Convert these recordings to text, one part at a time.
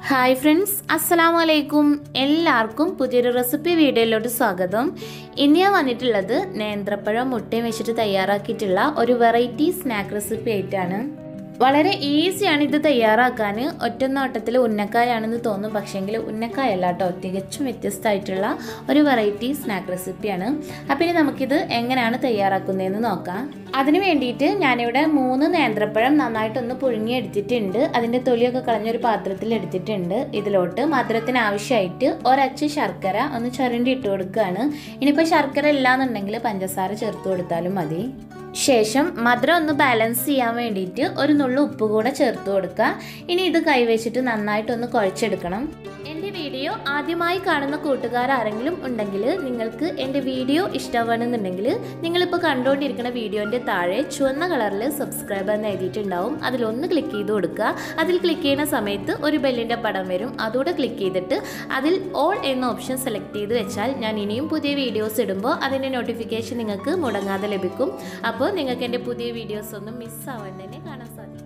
hi friends അസ്സലാമു അലൈക്കും എല്ലാവർക്കും പുതിയൊരു റെസിപ്പി വീഡിയോയിലോട്ട് സ്വാഗതം ഇന്ന് ഞാൻ വന്നിട്ടുള്ളത് നേന്ത്രപ്പഴം മുട്ടയും വെച്ചിട്ട് തയ്യാറാക്കിയിട്ടുള്ള ഒരു വെറൈറ്റി സ്നാക്ക് റെസിപ്പി ആയിട്ടാണ് വളരെ ഈസിയാണ് ഇത് തയ്യാറാക്കാൻ ഒറ്റ നോട്ടത്തിൽ ഉന്നക്കായാണെന്ന് തോന്നും പക്ഷേങ്കിൽ ഉന്നക്കായല്ല കേട്ടോ തികച്ചും വ്യത്യസ്തമായിട്ടുള്ള ഒരു വെറൈറ്റി സ്നാക്ക് റെസിപ്പിയാണ് അപ്പോൾ ഇനി നമുക്കിത് എങ്ങനെയാണ് തയ്യാറാക്കുന്നതെന്ന് നോക്കാം അതിന് വേണ്ടിയിട്ട് ഞാനിവിടെ മൂന്ന് നേന്ത്രപ്പഴം നന്നായിട്ടൊന്ന് പുഴുങ്ങിയെടുത്തിട്ടുണ്ട് അതിൻ്റെ തൊലിയൊക്കെ കളഞ്ഞൊരു പാത്രത്തിൽ എടുത്തിട്ടുണ്ട് ഇതിലോട്ട് മധുരത്തിന് ആവശ്യമായിട്ട് ഒരച്ച് ശർക്കര ഒന്ന് ചുരണ്ടി ഇട്ട് കൊടുക്കുകയാണ് ഇനിയിപ്പോൾ ശർക്കര ഇല്ലാന്നുണ്ടെങ്കിൽ പഞ്ചസാര ചേർത്ത് കൊടുത്താലും മതി ശേഷം മധുരം ഒന്ന് ബാലൻസ് ചെയ്യാൻ വേണ്ടിയിട്ട് ഒരു നുള്ളു ഉപ്പ് കൂടെ ചേർത്ത് കൊടുക്കുക ഇനി ഇത് കൈവച്ചിട്ട് നന്നായിട്ടൊന്ന് കുഴച്ചെടുക്കണം എൻ്റെ വീഡിയോ ആദ്യമായി കാണുന്ന കൂട്ടുകാർ ആരെങ്കിലും ഉണ്ടെങ്കിൽ നിങ്ങൾക്ക് എൻ്റെ വീഡിയോ ഇഷ്ടമാണെന്നുണ്ടെങ്കിൽ നിങ്ങളിപ്പോൾ കണ്ടുകൊണ്ടിരിക്കുന്ന വീഡിയോൻ്റെ താഴെ ചുവന്ന കളറിൽ സബ്സ്ക്രൈബ് എന്ന് എഴുതിയിട്ടുണ്ടാവും അതിലൊന്ന് ക്ലിക്ക് ചെയ്ത് കൊടുക്കുക അതിൽ ക്ലിക്ക് ചെയ്യുന്ന സമയത്ത് ഒരു ബെല്ലിൻ്റെ പടം വരും അതുകൂടെ ക്ലിക്ക് ചെയ്തിട്ട് അതിൽ ഓൾ എന്ന ഓപ്ഷൻ സെലക്ട് ചെയ്ത് വെച്ചാൽ ഞാൻ ഇനിയും പുതിയ വീഡിയോസ് ഇടുമ്പോൾ അതിൻ്റെ നോട്ടിഫിക്കേഷൻ നിങ്ങൾക്ക് മുടങ്ങാതെ ലഭിക്കും അപ്പോൾ നിങ്ങൾക്ക് എൻ്റെ പുതിയ വീഡിയോസ് ഒന്നും മിസ്സാവാൻ തന്നെ കാണാൻ സാധിക്കും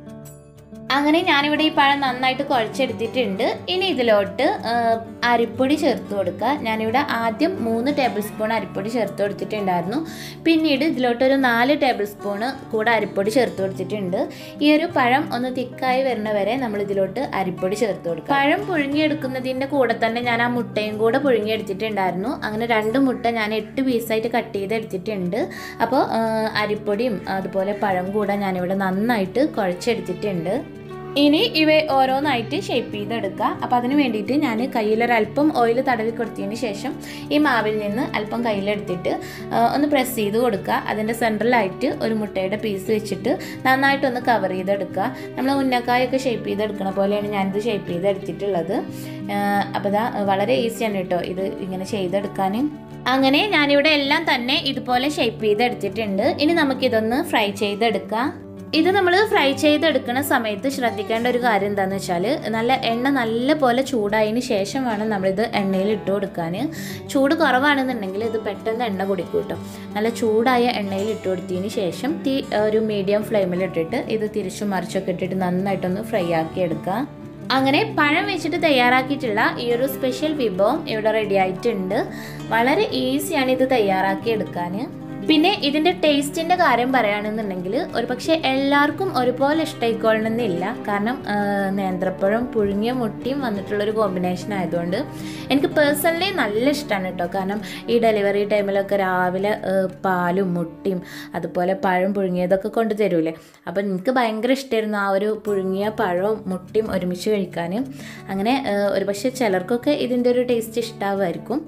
അങ്ങനെ ഞാനിവിടെ ഈ പഴം നന്നായിട്ട് കുഴച്ചെടുത്തിട്ടുണ്ട് ഇനി ഇതിലോട്ട് അരിപ്പൊടി ചേർത്ത് കൊടുക്കുക ഞാനിവിടെ ആദ്യം മൂന്ന് ടേബിൾ സ്പൂൺ അരിപ്പൊടി ചേർത്ത് കൊടുത്തിട്ടുണ്ടായിരുന്നു പിന്നീട് ഇതിലോട്ട് ഒരു നാല് ടേബിൾ സ്പൂണ് കൂടെ അരിപ്പൊടി ചേർത്ത് കൊടുത്തിട്ടുണ്ട് ഈ ഒരു പഴം ഒന്ന് തിക്കായി വരുന്ന വരെ നമ്മൾ ഇതിലോട്ട് അരിപ്പൊടി ചേർത്ത് കൊടുക്കുക പഴം പുഴുങ്ങിയെടുക്കുന്നതിൻ്റെ കൂടെ തന്നെ ഞാൻ ആ മുട്ടയും കൂടെ പുഴുങ്ങിയെടുത്തിട്ടുണ്ടായിരുന്നു അങ്ങനെ രണ്ട് മുട്ട ഞാൻ എട്ട് പീസായിട്ട് കട്ട് ചെയ്ത് എടുത്തിട്ടുണ്ട് അപ്പോൾ അരിപ്പൊടിയും അതുപോലെ പഴം കൂടെ ഞാനിവിടെ നന്നായിട്ട് കുഴച്ചെടുത്തിട്ടുണ്ട് ഇനി ഇവ ഓരോന്നായിട്ട് ഷേപ്പ് ചെയ്തെടുക്കുക അപ്പോൾ അതിന് വേണ്ടിയിട്ട് ഞാൻ കയ്യിലൊരല്പം ഓയിൽ തടവി കൊടുത്തതിന് ശേഷം ഈ മാവിൽ നിന്ന് അല്പം കയ്യിലെടുത്തിട്ട് ഒന്ന് പ്രസ് ചെയ്ത് കൊടുക്കുക അതിൻ്റെ സെൻട്രലായിട്ട് ഒരു മുട്ടയുടെ പീസ് വെച്ചിട്ട് നന്നായിട്ടൊന്ന് കവർ ചെയ്തെടുക്കുക നമ്മൾ ഉന്നക്കായൊക്കെ ഷേപ്പ് ചെയ്തെടുക്കണ പോലെയാണ് ഞാനിത് ഷേപ്പ് ചെയ്തെടുത്തിട്ടുള്ളത് അപ്പോൾ ഇതാ വളരെ ഈസിയാണ് കേട്ടോ ഇത് ഇങ്ങനെ ചെയ്തെടുക്കാൻ അങ്ങനെ ഞാനിവിടെ എല്ലാം തന്നെ ഇതുപോലെ ഷേപ്പ് ചെയ്തെടുത്തിട്ടുണ്ട് ഇനി നമുക്കിതൊന്ന് ഫ്രൈ ചെയ്തെടുക്കാം ഇത് നമ്മൾ ഫ്രൈ ചെയ്തെടുക്കുന്ന സമയത്ത് ശ്രദ്ധിക്കേണ്ട ഒരു കാര്യം എന്താണെന്ന് വെച്ചാൽ നല്ല എണ്ണ നല്ല പോലെ ചൂടായതിന് ശേഷം വേണം നമ്മളിത് എണ്ണയിൽ ഇട്ട് കൊടുക്കാൻ ചൂട് കുറവാണെന്നുണ്ടെങ്കിൽ ഇത് പെട്ടെന്ന് എണ്ണ കുടിക്കും കേട്ടോ നല്ല ചൂടായ എണ്ണയിൽ ഇട്ട് കൊടുത്തതിന് ശേഷം തീ ഒരു മീഡിയം ഫ്ലെയിമിൽ ഇട്ടിട്ട് ഇത് തിരിച്ചും മറിച്ചൊക്കെ ഇട്ടിട്ട് നന്നായിട്ടൊന്ന് ഫ്രൈ ആക്കി എടുക്കുക അങ്ങനെ പഴം വെച്ചിട്ട് തയ്യാറാക്കിയിട്ടുള്ള ഈ ഒരു സ്പെഷ്യൽ വിഭവം ഇവിടെ റെഡി ആയിട്ടുണ്ട് വളരെ ഈസിയാണ് ഇത് തയ്യാറാക്കി എടുക്കാൻ പിന്നെ ഇതിൻ്റെ ടേസ്റ്റിൻ്റെ കാര്യം പറയുകയാണെന്നുണ്ടെങ്കിൽ ഒരു പക്ഷേ എല്ലാവർക്കും ഒരുപോലെ ഇഷ്ടമായിക്കൊള്ളണമെന്നില്ല കാരണം നേന്ത്രപ്പഴം പുഴുങ്ങിയ മുട്ടിയും വന്നിട്ടുള്ളൊരു കോമ്പിനേഷൻ ആയതുകൊണ്ട് എനിക്ക് പേഴ്സണലി നല്ല ഇഷ്ടമാണ് കേട്ടോ കാരണം ഈ ഡെലിവറി ടൈമിലൊക്കെ രാവിലെ പാലും മുട്ടിയും അതുപോലെ പഴം പുഴുങ്ങിയതൊക്കെ കൊണ്ട് തരൂലേ അപ്പം എനിക്ക് ഭയങ്കര ഇഷ്ടമായിരുന്നു ആ ഒരു പുഴുങ്ങിയ പഴവും മുട്ടിയും ഒരുമിച്ച് കഴിക്കാൻ അങ്ങനെ ഒരു പക്ഷേ ചിലർക്കൊക്കെ ഇതിൻ്റെ ഒരു ടേസ്റ്റ് ഇഷ്ടമാവുമായിരിക്കും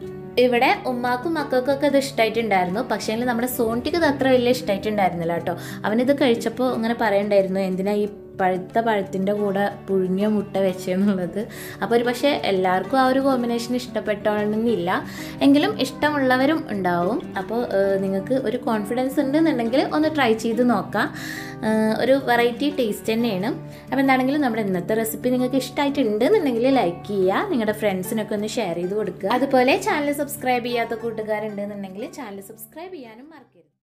ഇവിടെ ഉമ്മാക്കും മക്കൾക്കൊക്കെ ഇത് ഇഷ്ടമായിട്ടുണ്ടായിരുന്നു പക്ഷേ നമ്മുടെ സോണിക്ക് ഇത് അത്ര വലിയ ഇഷ്ടമായിട്ടുണ്ടായിരുന്നില്ല കേട്ടോ അവനിത് കഴിച്ചപ്പോൾ ഇങ്ങനെ പറയണ്ടായിരുന്നു എന്തിനാ ഈ പഴുത്ത പഴത്തിൻ്റെ കൂടെ പുഴുങ്ങിയ മുട്ട വെച്ചെന്നുള്ളത് അപ്പോൾ ഒരു പക്ഷേ എല്ലാവർക്കും ആ ഒരു കോമ്പിനേഷൻ ഇഷ്ടപ്പെട്ടോണമെന്നില്ല എങ്കിലും ഇഷ്ടമുള്ളവരും ഉണ്ടാവും അപ്പോൾ നിങ്ങൾക്ക് ഒരു കോൺഫിഡൻസ് ഉണ്ടെന്നുണ്ടെങ്കിൽ ഒന്ന് ട്രൈ ചെയ്ത് നോക്കാം ഒരു വെറൈറ്റി ടേസ്റ്റ് തന്നെയാണ് അപ്പോൾ എന്താണെങ്കിലും നമ്മുടെ ഇന്നത്തെ റെസിപ്പി നിങ്ങൾക്ക് ഇഷ്ടമായിട്ടുണ്ടെന്നുണ്ടെങ്കിൽ ലൈക്ക് ചെയ്യുക നിങ്ങളുടെ ഫ്രണ്ട്സിനൊക്കെ ഒന്ന് ഷെയർ ചെയ്ത് കൊടുക്കുക അതുപോലെ ചാനൽ സബ്സ്ക്രൈബ് ചെയ്യാത്ത കൂട്ടുകാരുണ്ടെന്നുണ്ടെങ്കിൽ ചാനൽ സബ്സ്ക്രൈബ് ചെയ്യാനും മറക്കരുത്